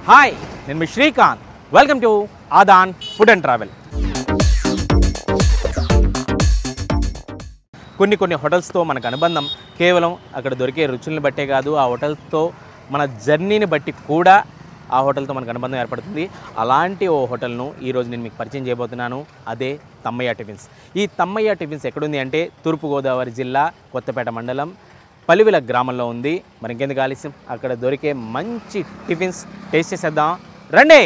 Hi నేను మీ Srikanth welcome to Aadhan food and travel కొన్ని కొన్ని హోటల్స్తో మనకు అనుబంధం కేవలం అక్కడ దొరికే రుచుల్ని బట్టే కాదు ఆ హోటల్స్తో మన జర్నీని బట్టి కూడా ఆ హోటల్తో మనకు అనుబంధం ఏర్పడుతుంది అలాంటి ఓ హోటల్ను ఈరోజు నేను మీకు పరిచయం చేయబోతున్నాను అదే తమ్మయ్య టిఫిన్స్ ఈ తమ్మయ్య టిఫిన్స్ ఎక్కడుంది అంటే తూర్పుగోదావరి జిల్లా కొత్తపేట మండలం పలివిల గ్రామంలో ఉంది మరి ఇంకెందుకు ఆలస్యం అక్కడ దొరికే మంచి టిఫిన్స్ టేస్ట్ చేసేద్దాం రండి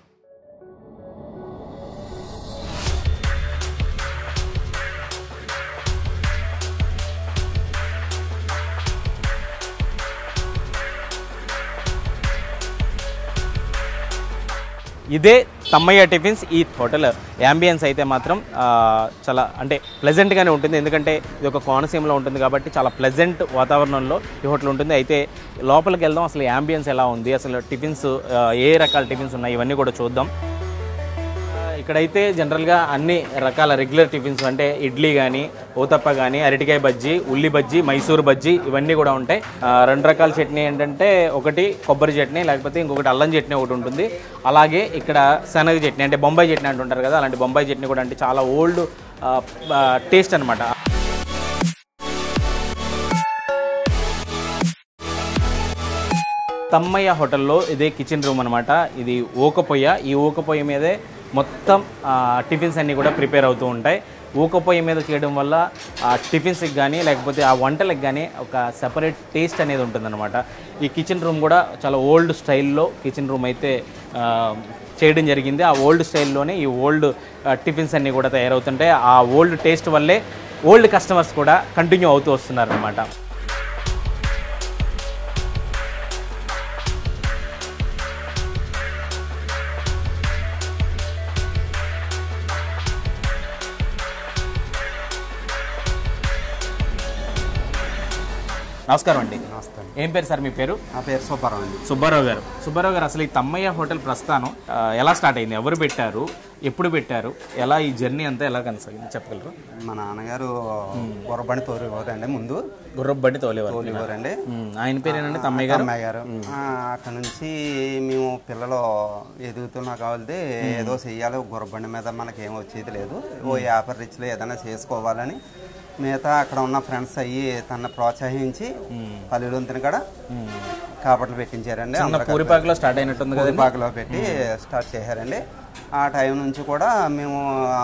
ఇదే తమ్మయ్య టిఫిన్స్ ఈ హోటల్ యాంబియన్స్ అయితే మాత్రం ఆ, చాలా అంటే ప్లెజెంట్గానే ఉంటుంది ఎందుకంటే ఇది ఒక కోనసీమలో ఉంటుంది కాబట్టి చాలా ప్లెజెంట్ వాతావరణంలో ఈ హోటల్ ఉంటుంది అయితే లోపలికి వెళ్దాం అసలు యాంబియన్స్ ఎలా ఉంది అసలు టిఫిన్స్ ఆ, ఏ రకాల టిఫిన్స్ ఉన్నాయి ఇవన్నీ కూడా చూద్దాం ఆ, ఇక్కడైతే జనరల్గా అన్ని రకాల రెగ్యులర్ టిఫిన్స్ అంటే ఇడ్లీ కానీ ఊతప్ప కానీ అరటికాయ బజ్జీ ఉల్లి బజ్జీ మైసూర్ బజ్జీ ఇవన్నీ కూడా ఉంటాయి ఆ, రెండు రకాల చట్నీ ఏంటంటే ఒకటి కొబ్బరి చట్నీ లేకపోతే ఇంకొకటి అల్లం చట్నీ ఒకటి ఉంటుంది అలాగే ఇక్కడ శనగ చట్నీ అంటే బొంబాయి చట్నీ అంటుంటారు కదా అలాంటి బొంబాయి చట్నీ కూడా అంటే చాలా ఓల్డ్ టేస్ట్ అనమాట తమ్మయ్య హోటల్లో ఇదే కిచెన్ రూమ్ అనమాట ఇది ఊకపోయ్య ఈ ఊకపోయ్య మీదే మొత్తం ఆ, టిఫిన్స్ అన్నీ కూడా ప్రిపేర్ అవుతూ ఉంటాయి ఊకపోయ్య మీద చేయడం వల్ల ఆ టిఫిన్స్కి కానీ లేకపోతే ఆ వంటలకు కానీ ఒక సెపరేట్ టేస్ట్ అనేది ఉంటుందన్నమాట ఈ కిచెన్ రూమ్ కూడా చాలా ఓల్డ్ స్టైల్లో కిచెన్ రూమ్ అయితే ఆ, చేయడం జరిగింది ఆ ఓల్డ్ స్టైల్లోనే ఈ ఓల్డ్ టిఫిన్స్ అన్నీ కూడా తయారవుతుంటాయి ఆ ఓల్డ్ టేస్ట్ వల్లే ఓల్డ్ కస్టమర్స్ కూడా కంటిన్యూ అవుతూ వస్తున్నారు అనమాట నమస్కారం అండి నమస్తే ఏం పేరు సార్ మీ పేరు నా పేరు సుబ్బారావు అండి సుబ్బారావు గారు సుబ్బారావు గారు అసలు ఈ తమ్మయ్య హోటల్ ప్రస్థానం ఆ, ఎలా స్టార్ట్ అయింది ఎవరు పెట్టారు ఎప్పుడు పెట్టారు ఎలా ఈ జర్నీ అంతా ఎలా కొనసాగింది చెప్పగలరు మా నాన్నగారు గుర్రబండి తోలివారండి ముందు గుర్రపు బండి తోలేవారు తోలివారండి ఉమ్, ఆయన పేరేనండి తమ్మయ్య గారు అమ్మాయి గారు ఆ, అక్కడ నుంచి మేము పిల్లలు ఎదుగుతున్నా కావాలి ఏదో చెయ్యాలి గుర్రబండి మీద మనకి ఏం వచ్చేది లేదు ఓ యాభై రిచ్లు ఏదైనా చేసుకోవాలని మిగతా అక్కడ ఉన్న ఫ్రెండ్స్ అయ్యి తన ప్రోత్సహించి పల్లెలు కాడ కాపట్లు పెట్టించారండి చిన్న పూరిపాకలో స్టార్ట్ అయినట్టుంది కదా పాకలో పెట్టి స్టార్ట్ చేశారండి ఆ టైం నుంచి కూడా మేము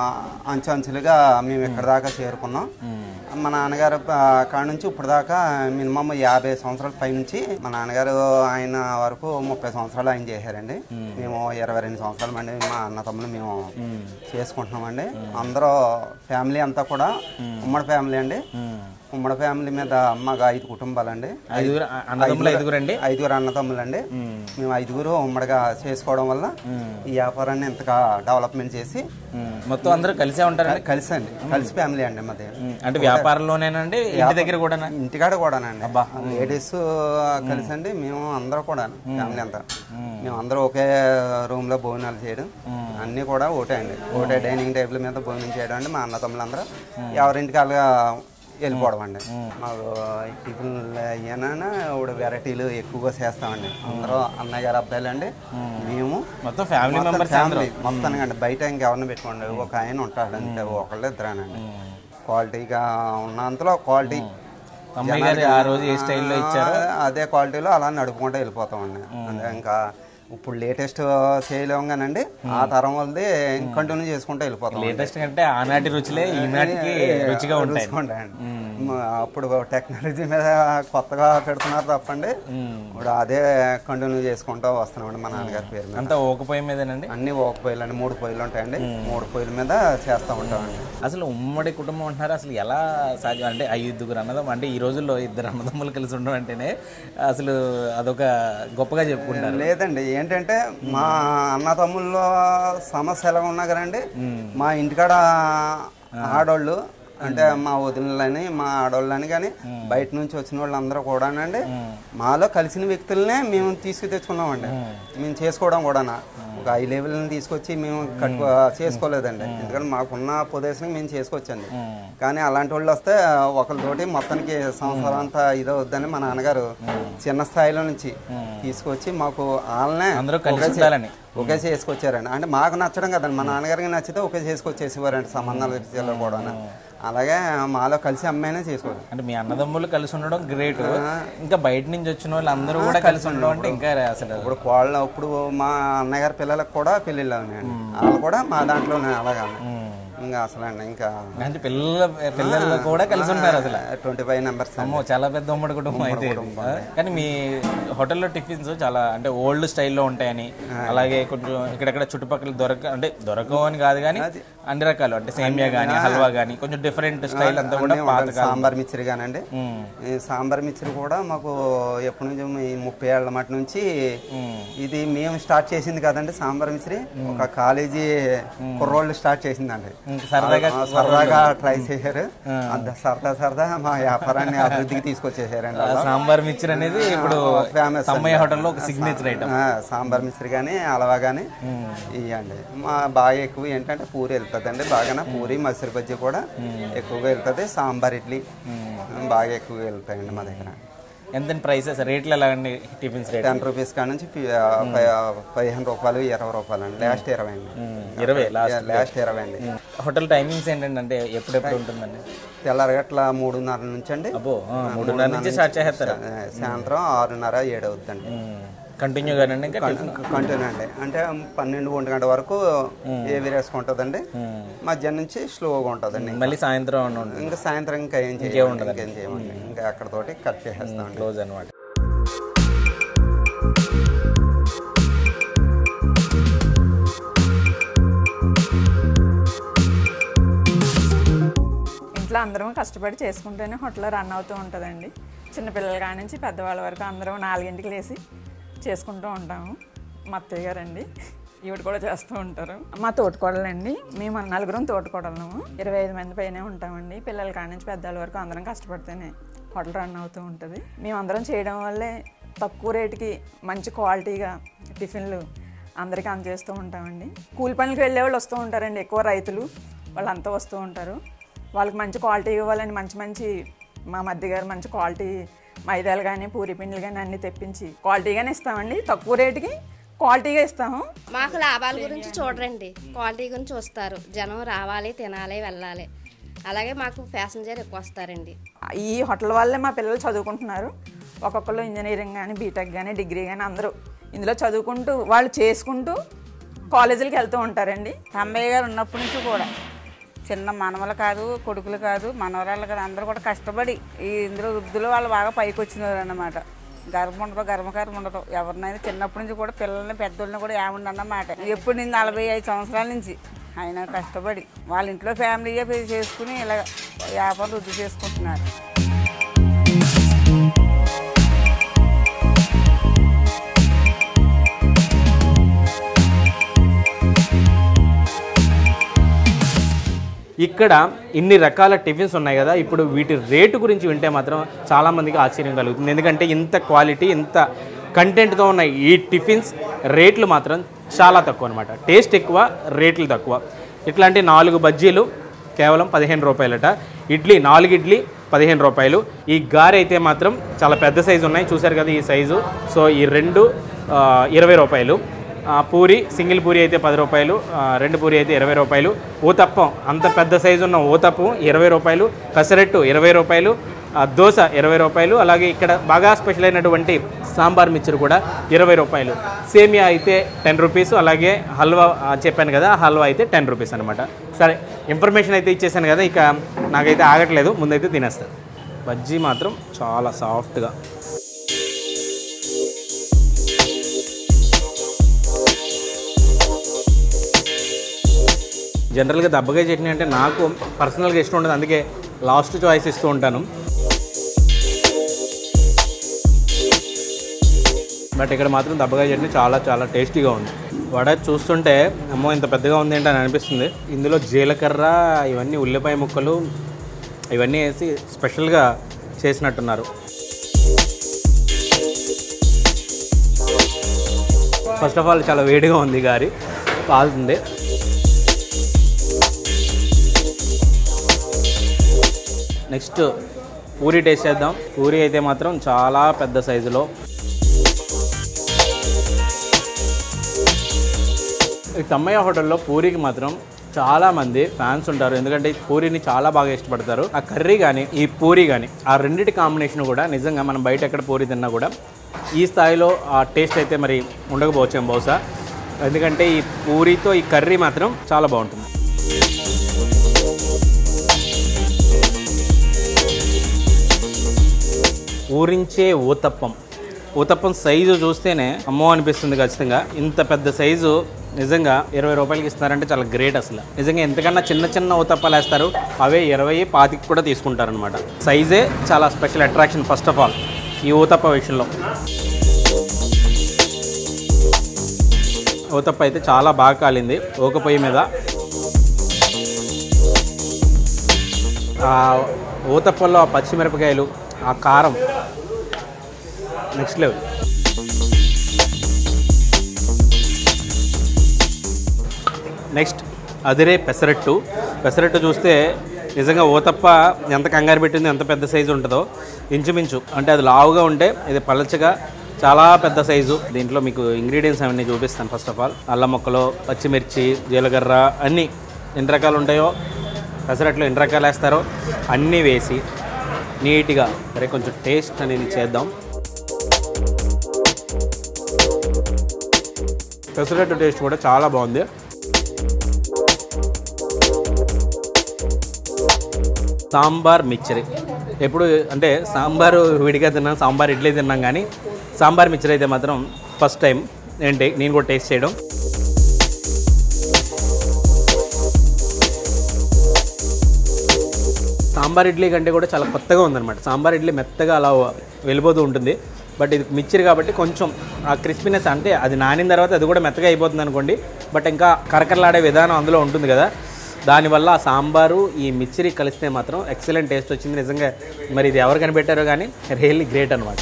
అంచు అంచులుగా మేము ఇక్కడ దాకా చేరుకున్నాం మా నాన్నగారు ఆ, కాడ నుంచి ఇప్పుడు దాకా మినిమం యాభై సంవత్సరాల పై నుంచి మా నాన్నగారు ఆయన వరకు ముప్పై సంవత్సరాలు ఆయన చేశారండి మేము ఇరవై రెండు సంవత్సరాల మంది మా అన్న తమ్ములు మేము చేసుకుంటున్నామండి అందరూ ఫ్యామిలీ అంతా కూడా ఉమ్మడి ఫ్యామిలీ అండి ఉమ్మడి ఫ్యామిలీ మీద మాకు ఐదు కుటుంబాలండి ఐదుగురు అన్నదమ్ములు ఐదుగురండి ఐదుగురు అన్నదమ్ములండి మేము ఐదుగురు ఉమ్మడిగా చేసుకోవడం వల్ల ఈ వ్యాపారాన్ని ఇంతగా డెవలప్మెంట్ చేసి ఉమ్, మొత్తం అందరూ కలిసే ఉంటారండి కలిసి అండి కలిసి ఫ్యామిలీ అండి మాది ఉమ్, అంటే వ్యాపారంలోనేనండి ఇంటి దగ్గర కూడా ఇంటికాడ కూడానండి లేడీస్ కలిసి అండి మేము అందరూ కూడా ఫ్యామిలీ అంతా మేము అందరూ ఒకే రూమ్ లో భోజనాలు చేయడం అన్నీ కూడా ఒకటే అండి ఒకటే డైనింగ్ టేబుల్ మీద భోజనం చేయడం అండి మా అన్న తమ్ములందరూ ఎవరింటికి అలాగా వెళ్ళిపోవడం అండి మాకు టిఫిన్ అయ్యానా ఇప్పుడు వెరైటీలు ఎక్కువగా చేస్తామండి అందరూ అన్నయ్య గారు అబ్బాయిలు అండి మేము మొత్తం ఫ్యామిలీ మెంబర్స్ ఫ్యామిలీ మొత్తానికి అండి బయట ఇంకెవరిని పెట్టుకోండి ఒక ఆయన ఉంటాడు అంతే ఒకళ్ళు ఇద్దరానండి క్వాలిటీగా ఉన్నంతలో క్వాలిటీ తమ్మయ్య గారు ఆ రోజు ఏ స్టైల్లో ఇచ్చారో అదే క్వాలిటీలో అలా నడుపుకుంటూ వెళ్ళిపోతామండి అదే ఇంకా ఇప్పుడు లేటెస్ట్ చేయలేము కానండి ఆ తరం వాళ్ళది కంటిన్యూ చేసుకుంటూ వెళ్ళిపోతాం లేటెస్ట్ కంటే ఆనాటి రుచులే ఈనాటికి రుచిగా ఉంటాయి చూసుకుంటాయండి మ- అప్పుడు టెక్నాలజీ మీద కొత్తగా పెడుతున్నారు తప్పండి ఇప్పుడు అదే కంటిన్యూ చేసుకుంటూ వస్తున్నామండి మా నాన్నగారి పేరు మీద అంతా ఓకపోయి మీదేనండి అన్ని ఒక పొయ్యిలు అండి మూడు పొయ్యిలు ఉంటాయండి మూడు పొయ్యిల మీద చేస్తూ ఉంటామండి అసలు ఉమ్మడి కుటుంబం అంటున్నారు అసలు ఎలా సాధ్యం అంటే ఐదుగురు అన్నదమ్ము అంటే ఈ రోజుల్లో ఇద్దరు అన్నదమ్ములు కలిసి ఉండడం అంటేనే అసలు అదొక గొప్పగా చెప్పుకుంటారు లేదండి ఏంటంటే మా అన్న తమ్ముల్లో సమస్య ఎలా ఉన్నా కదండి మా ఇంటికాడ ఆడోళ్ళు అంటే మా వదినలని మా ఆడోళ్ళని కానీ బయట నుంచి వచ్చిన వాళ్ళందరూ కూడానండి మాలో కలిసిన వ్యక్తులనే మేము తీసుకు తెచ్చుకున్నామండి మేము చేసుకోవడం కూడానా ఒక హై లెవెల్ని తీసుకొచ్చి మేము కట్టుకో చేసుకోలేదండి ఎందుకంటే మాకున్న ప్రదేశం మేము చేసుకోవచ్చండి కానీ అలాంటి వాళ్ళు వస్తే ఒకరితోటి మొత్తానికి సంవత్సరం అంతా ఇదవుద్దని మా నాన్నగారు చిన్న స్థాయిలో నుంచి తీసుకొచ్చి మాకు వాళ్ళనే అందరూ కలిసి ఒకే చే- ఉండాలని. ఒకే చేసుకొచ్చారండి అంటే మాకు నచ్చడం కదండి మా నాన్నగారికి నచ్చితే ఒకే చేసుకొచ్చేసేవారండి సంబంధాల విషయాల్లో కూడా అలాగే మాలో కలిసి అమ్మాయినే చేసుకోవాలి అంటే మీ అన్నదమ్ములు కలిసి ఉండడం గ్రేట్ ఇంకా బయట నుంచి వచ్చిన వాళ్ళు అందరూ కూడా కలిసి ఉండడం అంటే ఇంకా అసలు ఇప్పుడు కోళ్ళ ఇప్పుడు మా అన్నగారి పిల్లలకు కూడా పెళ్ళిళ్ళు ఉన్నాయండి వాళ్ళు కూడా మా దాంట్లోనే అలాగా ఇంకా అసలు అండి ఇంకా అంటే పిల్లల పిల్లలు కూడా కలిసి ఉంటారు అసలు ట్వంటీ ఫైవ్ నెంబర్స్ అమ్మో చాలా పెద్ద ఉమ్మడి కుటుంబం అయితే ఇది. కానీ మీ హోటల్లో టిఫిన్స్ చాలా అంటే ఓల్డ్ స్టైల్లో ఉంటాయని అలాగే కొంచెం ఇక్కడెక్కడ చుట్టుపక్కల దొరక అంటే దొరకవు అని కాదు కానీ అన్ని రకాలు అంటే సేమియా కానీ హల్వా కానీ కొంచెం డిఫరెంట్ స్టైల్ అంతా కూడా పాతకాలం సాంబార్ మిక్చర్ కానండి మ్మ్. ఈ సాంబార్ మిక్చర్ కూడా మాకు ఎప్పటి నుంచి ఈ ముప్పై ఏళ్ళ మట్టి నుంచి ఇది మేము స్టార్ట్ చేసింది కదండి సాంబార్ మిక్చర్ ఒక కాలేజీ కుర్రోళ్ళు స్టార్ట్ చేసిందండి ఇంక సరదాగా ఆ, సరదాగా ట్రై చేశారు అంత సరదా సరదా మా వ్యాపారాన్ని అభివృద్ధికి తీసుకొచ్చేసారండి ఆ సాంబార్ మిక్చర్ అనేది ఇప్పుడు ఫేమస్ తమ్మయ్య హోటల్లో ఒక సిగ్నేచర్ ఐటమ్ ఆ, సాంబార్ మిశ్రీ కానీ హల్వా కానీ ఇవ్వండి మా బాగా ఎక్కువ ఏంటంటే పూరి వెళ్తుందండి బాగా పూరి మసూరి బజ్జీ కూడా ఎక్కువగా వెళ్తుంది సాంబార్ ఇడ్లీ బాగా ఎక్కువగా వెళ్తాయండి మా దగ్గర ఎంత ప్రైసెస్ రేట్లు ఎలా అండి టిఫిన్స్ రేట్ టెన్ రూపీస్ కాడ నుంచి పి- ఆ, ప- పదిహేను రూపాయలు ఇరవై రూపాయలు అండి లాస్ట్ ఇరవై అండి ఇరవై లాస్ట్ లాస్ట్ ఇరవై అండి హోటల్ టైమింగ్స్ ఏంటంటే అంటే ఎప్పుడెప్పుడు ఉంటుందండి తెల్లారగట్ల మూడున్నర నుంచి అండి అబ్బో ఆ, మూడున్నర నుంచి స్టార్ట్ చేస్తారు ఆ, సాయంత్రం ఆరున్నర ఏడు అవుతుందండి కంటిన్యూ కానండి ఇంకా టిఫిన్ కంటిన్యూ అండి అంటే పన్నెండు ఒంటి గంట వరకు ఏవి రేస్క్ ఉంటుందండి మధ్యాహ్నం నుంచి స్లోగా ఉంటుందండి మళ్ళీ సాయంత్రం అని ఉంటుంది ఇంకా సాయంత్రం ఇంకా ఏం చేయాలి ఇంకేం చేయమండి ఇంకా అక్కడతోటి కట్ చేసేస్తామండి క్లోజ్ అనమాట ఇంట్లో అందరం కష్టపడి చేసుకుంటేనే హోటల్ రన్ అవుతూ ఉంటుందండి చిన్నపిల్లల కాడి నుంచి పెద్దవాళ్ళ వరకు అందరం నాలుగింటికి లేచి చేసుకుంటూ ఉంటాము మా అత్తయ్య గారండి ఈవిడ కూడా చేస్తూ ఉంటారు మా తోటికోడలండి మేము నలుగురం తోటికోడలము ఇరవై ఐదు మంది పైనే ఉంటామండి పిల్లల కాడి నుంచి పెద్దవాళ్ళ వరకు అందరం కష్టపడితేనే హోటల్ రన్ అవుతూ ఉంటుంది మేము అందరం చేయడం వల్లే తక్కువ రేటుకి మంచి క్వాలిటీగా టిఫిన్లు అందరికీ అందజేస్తూ ఉంటామండి కూలి పనులకు వెళ్ళే వాళ్ళు వస్తూ ఉంటారండి ఎక్కువ రైతులు వాళ్ళంతా వస్తూ ఉంటారు వాళ్ళకి మంచి క్వాలిటీ ఇవ్వాలని మంచి మంచి మా మధ్య గారు మంచి క్వాలిటీ మైదాలు కానీ పూరి పిండిలు కానీ అన్నీ తెప్పించి క్వాలిటీగానే ఇస్తామండి తక్కువ రేటుకి క్వాలిటీగా ఇస్తాము మాకు లాభాల గురించి చూడరండి క్వాలిటీ గురించి చూస్తారు జనం రావాలి తినాలి వెళ్ళాలి అలాగే మాకు ప్యాసింజర్ ఎక్కువ వస్తారండి ఈ హోటల్ వల్లే మా పిల్లలు చదువుకుంటున్నారు ఒక్కొక్కరు ఇంజనీరింగ్ కానీ బీటెక్ కానీ డిగ్రీ కానీ అందరూ ఇందులో చదువుకుంటూ వాళ్ళు చేసుకుంటూ కాలేజీలకు వెళ్తూ ఉంటారండి తమ్మయ్య గారు ఉన్నప్పటి నుంచి కూడా చిన్న మనవలు కాదు కొడుకులు కాదు మనవరాళ్ళు కాదు అందరూ కూడా కష్టపడి ఈ ఇందులో వృద్ధులు వాళ్ళు బాగా పైకి వచ్చినారు అన్నమాట గర్వం ఉండదు గర్వకారం ఉండదు ఎవరినైనా చిన్నప్పటి నుంచి కూడా పిల్లల్ని పెద్దోళ్ళని కూడా ఏముండ అన్నమాట ఎప్పుడు నేను నలభై ఐదు సంవత్సరాల నుంచి ఆయన కష్టపడి వాళ్ళ ఇంట్లో ఫ్యామిలీగా పే చేసుకుని ఇలా వ్యాపారం వృద్ధి చేసుకుంటున్నారు ఇక్కడ ఇన్ని రకాల టిఫిన్స్ ఉన్నాయి కదా ఇప్పుడు వీటి రేటు గురించి వింటే మాత్రం చాలామందికి ఆశ్చర్యం కలుగుతుంది ఎందుకంటే ఇంత క్వాలిటీ ఇంత కంటెంట్తో ఉన్న ఈ టిఫిన్స్ రేట్లు మాత్రం చాలా తక్కువ అనమాట టేస్ట్ ఎక్కువ రేట్లు తక్కువ ఇట్లాంటి నాలుగు బజ్జీలు కేవలం పదిహేను రూపాయలట ఇడ్లీ నాలుగు ఇడ్లీ పదిహేను రూపాయలు ఈ గారె అయితే మాత్రం చాలా పెద్ద సైజు ఉన్నాయి చూసారు కదా ఈ సైజు సో ఈ రెండు ఆ, ఇరవై రూపాయలు ఆ, పూరి సింగిల్ పూరి అయితే పది రూపాయలు ఆ, రెండు పూరి అయితే ఇరవై రూపాయలు ఊతప్పం అంత పెద్ద సైజు ఉన్న ఊతప్పం ఇరవై రూపాయలు కసరెట్టు ఇరవై రూపాయలు ఆ, దోశ ఇరవై రూపాయలు అలాగే ఇక్కడ బాగా స్పెషల్ అయినటువంటి సాంబార్ మిక్చర్ కూడా ఇరవై రూపాయలు సేమియా అయితే టెన్ రూపీస్ అలాగే హల్వా ఆ, చెప్పాను కదా ఆ హల్వా అయితే టెన్ రూపీస్ అనమాట సరే ఇన్ఫర్మేషన్ అయితే ఇచ్చేసాను కదా ఇక నాకైతే ఆగట్లేదు ముందైతే తినేస్తాను బజ్జీ మాత్రం చాలా సాఫ్ట్గా జనరల్గా దబ్బకాయ చట్నీ అంటే నాకు పర్సనల్గా ఇష్టం ఉండదు అందుకే లాస్ట్ చాయిస్ ఇస్తూ ఉంటాను బట్ ఇక్కడ మాత్రం దబ్బకాయ చట్నీ చాలా చాలా టేస్టీగా ఉంది వడ చూస్తుంటే అమ్మో ఇంత పెద్దగా ఉంది ఏంటి అని అనిపిస్తుంది ఇందులో జీలకర్ర ఇవన్నీ ఉల్లిపాయ ముక్కలు ఇవన్నీ వేసి స్పెషల్గా చేసినట్టున్నారు ఫస్ట్ ఆఫ్ ఆల్ చాలా వేడిగా ఉంది గారి కాలుతుంది నెక్స్ట్ పూరి టేస్ట్ చేద్దాం పూరి అయితే మాత్రం చాలా పెద్ద సైజులో ఈ తమ్మయ్య హోటల్లో పూరికి మాత్రం చాలా మంది ఫ్యాన్స్ ఉంటారు ఎందుకంటే ఈ పూరిని చాలా బాగా ఇష్టపడతారు ఆ కర్రీ కానీ ఈ పూరి కానీ ఆ రెండింటి కాంబినేషన్ కూడా నిజంగా మనం బయట ఎక్కడ పూరి తిన్నా కూడా ఈ స్థాయిలో ఆ టేస్ట్ అయితే మరి ఉండకపోవచ్చేమో బహుశా ఎందుకంటే ఈ పూరితో ఈ కర్రీ మాత్రం చాలా బాగుంటుంది ఊరించే ఊతప్పం ఊతప్పం సైజు చూస్తేనే అమ్మో అనిపిస్తుంది ఖచ్చితంగా ఇంత పెద్ద సైజు నిజంగా ఇరవై రూపాయలకి ఇస్తున్నారంటే చాలా గ్రేట్ అసలు నిజంగా ఎంతకన్నా చిన్న చిన్న ఊతప్పాలు వేస్తారు అవే ఇరవై పాతికి కూడా తీసుకుంటారనమాట సైజే చాలా special attraction first of all ఈ ఊతప్ప విషయంలో ఊతప్ప అయితే చాలా బాగా కాలింది ఊక పొయ్యి మీద ఆ ఊతప్పల్లో ఆ పచ్చిమిరపకాయలు ఆ కారం నెక్స్ట్ లెవెల్ నెక్స్ట్ అదిరే పెసరట్టు పెసరట్టు చూస్తే నిజంగా ఓతప్ప ఎంత కంగారు పెట్టిందో ఎంత పెద్ద సైజు ఉంటుందో ఇంచుమించు అంటే అది లావుగా ఉంటే ఇది పలచగా చాలా పెద్ద సైజు దీంట్లో మీకు ఇంగ్రీడియంట్స్ అవన్నీ చూపిస్తాను ఫస్ట్ ఆఫ్ ఆల్ అల్లం ముక్కలు పచ్చిమిర్చి జీలకర్ర అన్నీ ఎన్ని రకాలు ఉంటాయో పెసరట్లో ఎన్ని రకాలు వేస్తారో అన్నీ వేసి నీట్గా సరే కొంచెం టేస్ట్ అనేది చేద్దాం పెసరట్టు టేస్ట్ కూడా చాలా బాగుంది సాంబార్ మిక్చర్ ఎప్పుడు అంటే సాంబారు విడిగా తిన్నాం సాంబార్ ఇడ్లీ తిన్నాం కానీ సాంబార్ మిక్చర్ అయితే మాత్రం ఫస్ట్ టైం ఏంటి నేను కూడా టేస్ట్ చేయడం సాంబార్ ఇడ్లీ కంటే కూడా చాలా కొత్తగా ఉందన్నమాట సాంబార్ ఇడ్లీ మెత్తగా అలా వెళ్ళిపోతూ ఉంటుంది బట్ ఇది మిక్చర్ కాబట్టి కొంచెం ఆ క్రిస్పీనెస్ అంటే అది నానిన తర్వాత అది కూడా మెత్తగా అయిపోతుంది అనుకోండి బట్ ఇంకా కరకరలాడే విధానం అందులో ఉంటుంది కదా దానివల్ల ఆ సాంబారు ఈ మిక్చరీ కలిస్తే మాత్రం ఎక్సలెంట్ టేస్ట్ వచ్చింది నిజంగా మరి ఇది ఎవరు కనిపెట్టారో కానీ రియల్లీ గ్రేట్ అనమాట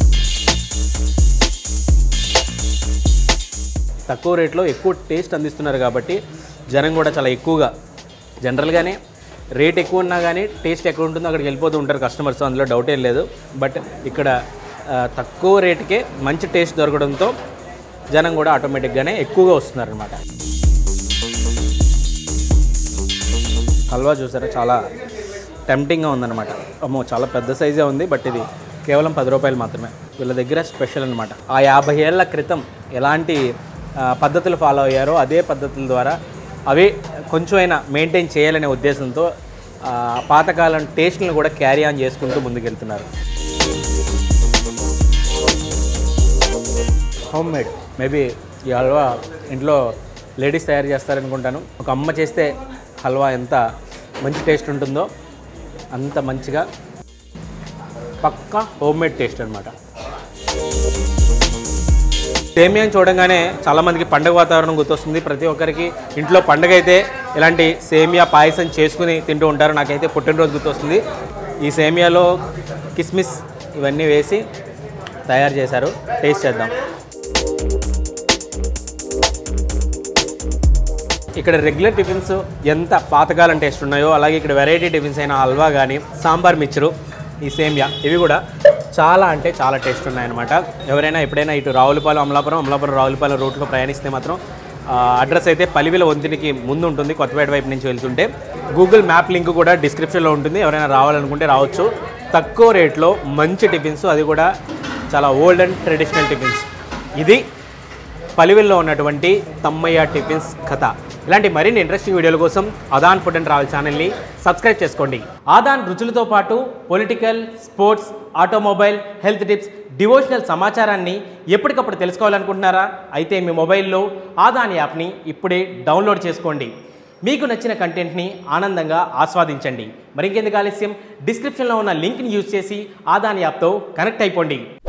తక్కువ రేట్లో ఎక్కువ టేస్ట్ అందిస్తున్నారు కాబట్టి జనం కూడా చాలా ఎక్కువగా జనరల్గానే రేట్ ఎక్కువ ఉన్నా కానీ టేస్ట్ ఎక్కడ ఉంటుందో అక్కడికి వెళ్ళిపోతూ ఉంటారు కస్టమర్స్ అందులో డౌట్ ఏం లేదు బట్ ఇక్కడ ఆ, తక్కువ రేటుకే మంచి టేస్ట్ దొరకడంతో జనం కూడా ఆటోమేటిక్గానే ఎక్కువగా వస్తున్నారు అనమాట హల్వా చూసారా చాలా టెంప్టింగ్గా ఉందన్నమాట అమ్మో చాలా పెద్ద సైజే ఉంది బట్ ఇది కేవలం పది రూపాయలు మాత్రమే వీళ్ళ దగ్గర స్పెషల్ అనమాట ఆ యాభై ఏళ్ళ క్రితం ఎలాంటి ఆ, పద్ధతులు ఫాలో అయ్యారో అదే పద్ధతుల ద్వారా అవే కొంచెమైనా మెయింటైన్ చేయాలనే ఉద్దేశంతో ఆ, పాతకాలం టేస్ట్లను కూడా క్యారీ ఆన్ చేసుకుంటూ ముందుకెళ్తున్నారు హోమ్ మేడ్ మేబీ ఈ హల్వా ఇంట్లో లేడీస్ తయారు చేస్తారనుకుంటాను ఒక అమ్మ చేస్తే హల్వా ఎంత మంచి టేస్ట్ ఉంటుందో అంత మంచిగా పక్కా హోమ్ మేడ్ టేస్ట్ అనమాట సేమియాని చూడంగానే చాలామందికి పండగ వాతావరణం గుర్తొస్తుంది ప్రతి ఒక్కరికి ఇంట్లో పండగ అయితే ఇలాంటి సేమియా పాయసం చేసుకుని తింటూ ఉంటారు నాకైతే పుట్టినరోజు గుర్తొస్తుంది ఈ సేమియాలో కిస్మిస్ ఇవన్నీ వేసి తయారు చేశారు టేస్ట్ చేద్దాం ఇక్కడ రెగ్యులర్ టిఫిన్స్ ఎంత పాతకాలం టేస్ట్ ఉన్నాయో అలాగే ఇక్కడ వెరైటీ టిఫిన్స్ అయిన హల్వా కానీ సాంబార్ మిక్చరు ఈ సేమియా ఇవి కూడా చాలా అంటే చాలా టేస్ట్ ఉన్నాయన్నమాట ఎవరైనా ఎప్పుడైనా ఇటు రావులపాలెం అమలాపురం అమలాపురం రావులపాలెం రూట్లో ప్రయాణిస్తే మాత్రం ఆ, అడ్రస్ అయితే పలివిల వంతినికి ముందు ఉంటుంది కొత్తపేట వైపు నుంచి వెళ్తుంటే గూగుల్ మ్యాప్ లింక్ కూడా డిస్క్రిప్షన్లో ఉంటుంది ఎవరైనా రావాలనుకుంటే రావచ్చు తక్కువ రేట్లో మంచి టిఫిన్స్ అది కూడా చాలా ఓల్డ్ అండ్ ట్రెడిషనల్ టిఫిన్స్ ఇది పలివెల్లో ఉన్నటువంటి తమ్మయ్య టిఫిన్స్ కథ ఇలాంటి మరిన్ని ఇంట్రెస్టింగ్ వీడియోల కోసం అదాన్ ఫుడ్ అండ్ ట్రావెల్ ఛానల్ని సబ్స్క్రైబ్ చేసుకోండి ఆదాన్ రుచులతో పాటు political sports automobile health tips devotional సమాచారాన్ని ఎప్పటికప్పుడు తెలుసుకోవాలనుకుంటున్నారా అయితే మీ మొబైల్లో ఆదాన్ యాప్ని ఇప్పుడే డౌన్లోడ్ చేసుకోండి మీకు నచ్చిన కంటెంట్ని ఆనందంగా ఆస్వాదించండి మరింకెందుకు ఆలస్యం డిస్క్రిప్షన్లో ఉన్న లింక్ని యూజ్ చేసి ఆదాన్ యాప్తో కనెక్ట్ అయిపోండి